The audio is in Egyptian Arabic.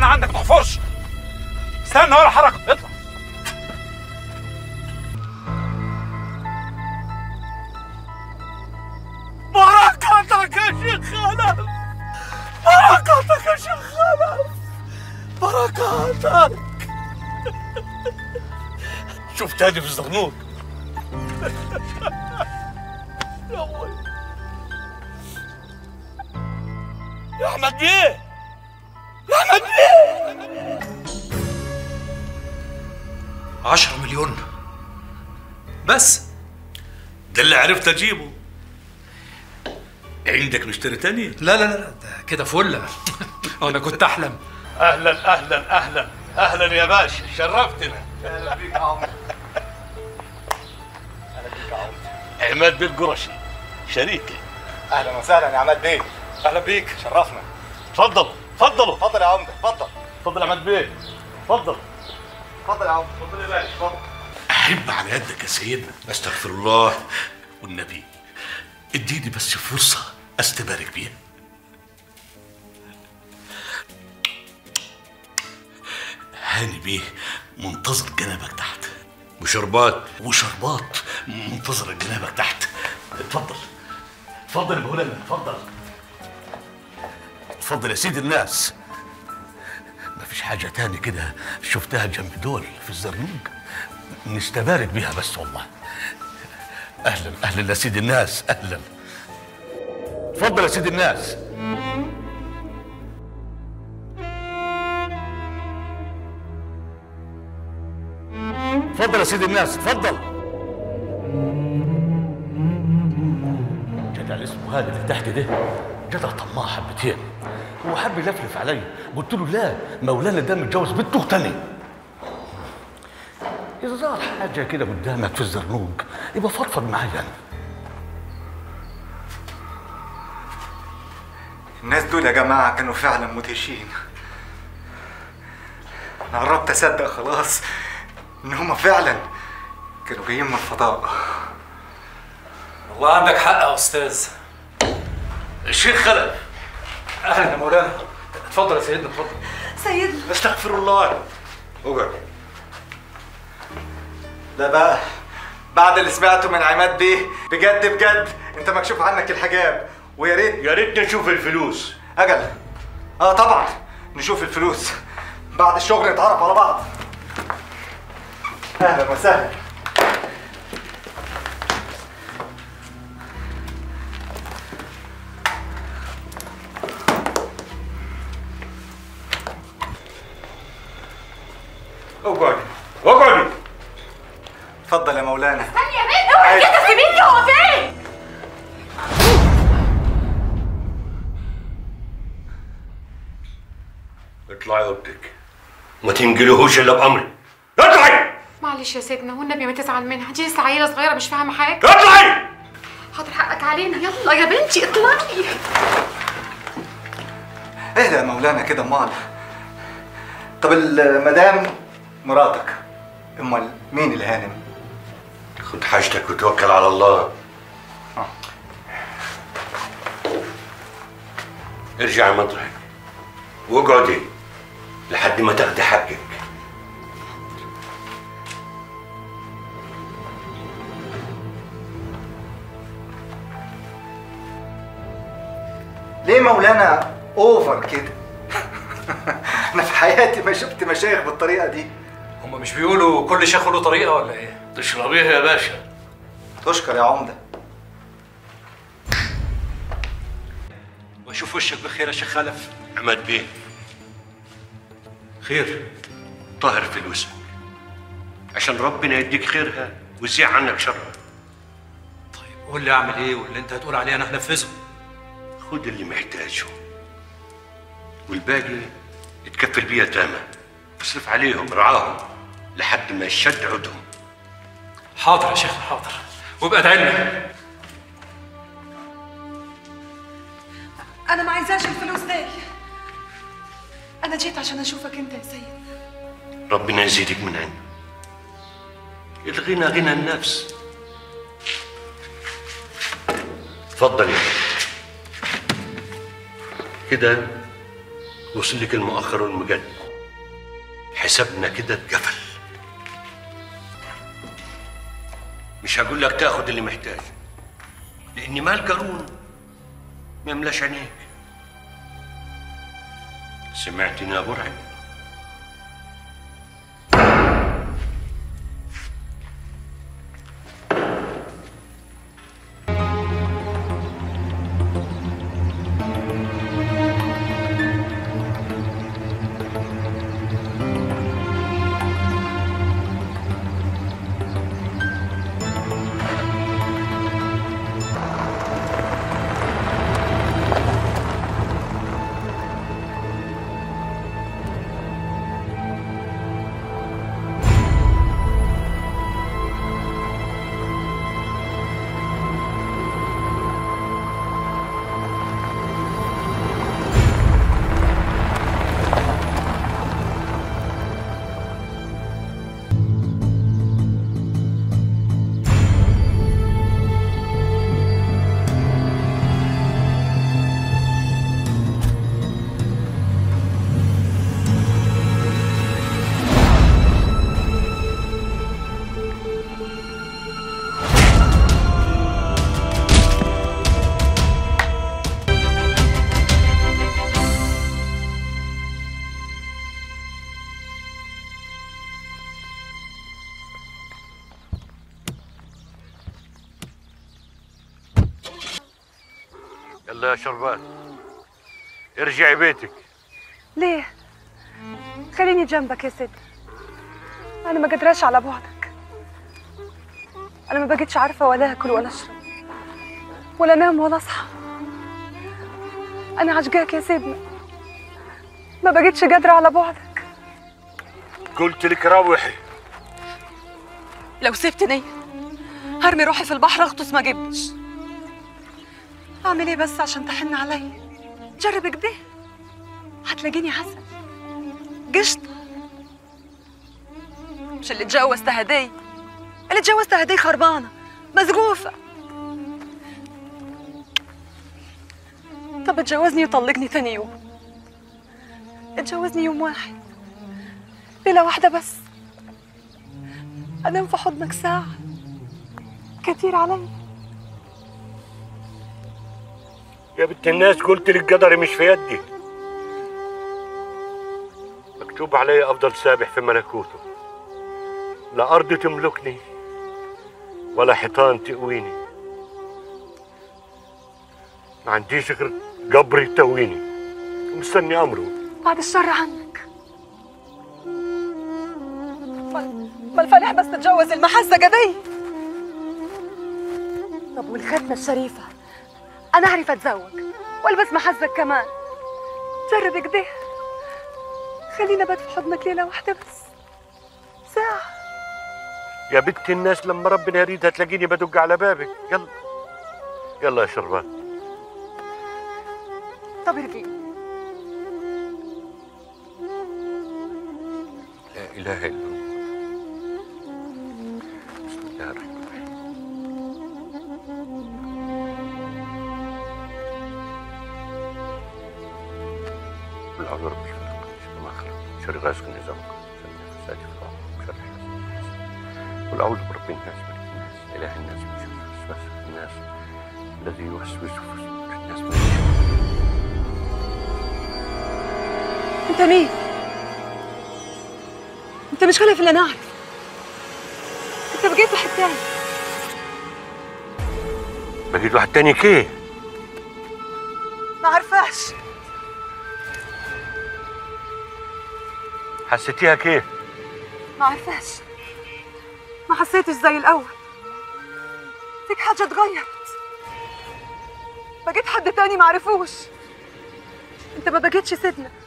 استنى عندك ما تحفرش استنى ولا حركه اطلع بركاتك يا شيخ خلف بركاتك يا شيخ خلف بركاتك شفتني في الزغنوط يا أبوي يا احمد بيه يا احمد بيه عشرة مليون بس ده اللي عرفت اجيبه عندك نشتري تاني لا لا لا ده كده فله انا كنت احلم اهلا اهلا اهلا اهلا يا باشا شرفتنا اهلا بيك يا عمر عماد بيه القرشي شريكي اهلا وسهلا يا عماد بيه اهلا بيك شرفنا تفضلوا تفضلوا اتفضل يا عمده اتفضل تفضل يا عماد بيه تفضل اتفضل يا عمده تفضل يا باشا اتفضل احب على يدك يا سيدنا استغفر الله والنبي اديني بس فرصه استبارك بيها هاني بيه منتظر جنابك تحت وشربات وشربات منتظر جنابك تحت اتفضل اتفضل يا مولانا اتفضل اتفضل يا سيد الناس مفيش حاجة تاني كده شفتها جنب دول في الزرنوج نستبارك بيها بس والله أهلا أهلا يا سيد الناس أهلا اتفضل يا سيد الناس اتفضل يا سيد الناس اتفضل جدع اللي اسمه هذا اللي تحت ده جدع طماع حبتين هو حب يلفلف عليا قلت له لا مولانا ده متجوز بنته تاني اذا ظهر حاجه كده قدامك في الزرنوج يبقى فضفض معايا انا الناس دول يا جماعه كانوا فعلا مدهشين انا قربت اصدق خلاص ان هما فعلا كانوا جايين من الفضاء والله عندك حق يا استاذ الشيخ خلف اهلا يا مولانا اتفضل يا سيدنا اتفضل سيدنا استغفر الله اقعد ده بقى بعد اللي سمعته من عماد بيه بجد بجد انت مكشوف عنك الحجاب ويا ريت يا ريت نشوف الفلوس اجل اه طبعا نشوف الفلوس بعد الشغل نتعرف على بعض اهلا وسهلا اقعدي اقعدي اتفضل يا مولانا استني يا بنت اوعي كده سيبيني هو فين اطلعي اوضتك ما تنجلهوش الا بامري اطلعي معلش يا سيدنا والنبي ما تزعل منها دي لسه عيله صغيره مش فاهمه حاجه اطلعي حاضر حقك علينا يلا يا بنتي اطلعي اهدى يا مولانا كده امال طب المدام مراتك امال مين الهانم خد حاجتك وتوكل على الله ارجعي مطرحك واقعدي لحد ما تاخدي حقك ليه مولانا اوفر كده انا في حياتي ما شفت مشايخ بالطريقه دي هم مش بيقولوا كل شيخ له طريقه ولا ايه تشربيها يا باشا تشكر يا عمده واشوف وشك بخير يا شيخ خلف عماد بيه خير طاهر فلوسك عشان ربنا يديك خيرها ويزيع عنك شرها طيب قول لي اعمل ايه واللي انت هتقول عليه انا هنفذه خد اللي محتاجه والباقي اتكفل بيه يتامى اصرف عليهم رعاهم لحد ما يشد عودهم حاضر يا شيخ حاضر وابقى ادعي لنا انا ما عايزاش الفلوس دي انا جيت عشان اشوفك انت يا سيد ربنا يزيدك من عنده الغنى غنى النفس تفضلي كده وصل لك المؤخر والمجد حسابنا كده اتقفل مش هقول لك تاخد اللي محتاجه لان مال قارون ما يملاش عينيك سمعتني يا برعي يلا يا شربات ارجعي بيتك ليه؟ خليني جنبك يا سيد أنا ما قدراش على بعدك أنا ما بقيتش عارفة ولا آكل ولا أشرب ولا أنام ولا أصحى أنا عشقاك يا سيدنا ما بقيتش قادرة على بعدك قلت لك روحي لو سبتني هرمي روحي في البحر أغطس ما جبتش أعمل إيه بس عشان تحن عليا جرب كده هتلاقيني عسل قشطة مش اللي اتجوزت هدي اللي اتجوزت هدي خربانة مزقوفة طب اتجوزني وطلقني ثاني يوم اتجوزني يوم واحد ليلة واحدة بس أنام في حضنك ساعة كتير علي يا بنت الناس قلت لك قدري مش في يدي مكتوب علي افضل سابح في ملكوته لا ارض تملكني ولا حيطان تقويني ما عنديش غير قبر يتويني ومستني امره بعد الشر عنك بل- بل فالح بس تتجوز المحزقة دي طب والختمة الشريفة أنا أعرف أتزوج وألبس محزق كمان جرب كده خلينا بات في حضنك ليلة واحدة بس ساعة يا بنت الناس لما ربنا يريد هتلاقيني بدق على بابك يلا يلا يا شربات طب ارجعي لا اله الا الله بسم الله الرحمن الرحيم قل اعوذ برب الفلق من شر ما خلق من شر غاسق اذا وقب من شر النفاثات في العقد من شر حاسد قل اعوذ برب الناس ملك الناس اله الناس من شر الوسواس الناس الذي يوسوس في صدور الناس من الشر أنت مين؟ أنت مش خلف اللي أنا أعرف أنت بقيت واحد تاني بقيت واحد تاني كيه ما عرفاش حسيتيها كيف ما عرفاش ما حسيتش زي الأول فيك حاجة اتغيرت بقيت حد تاني ما عرفوش انت ما بقيتش سيدنا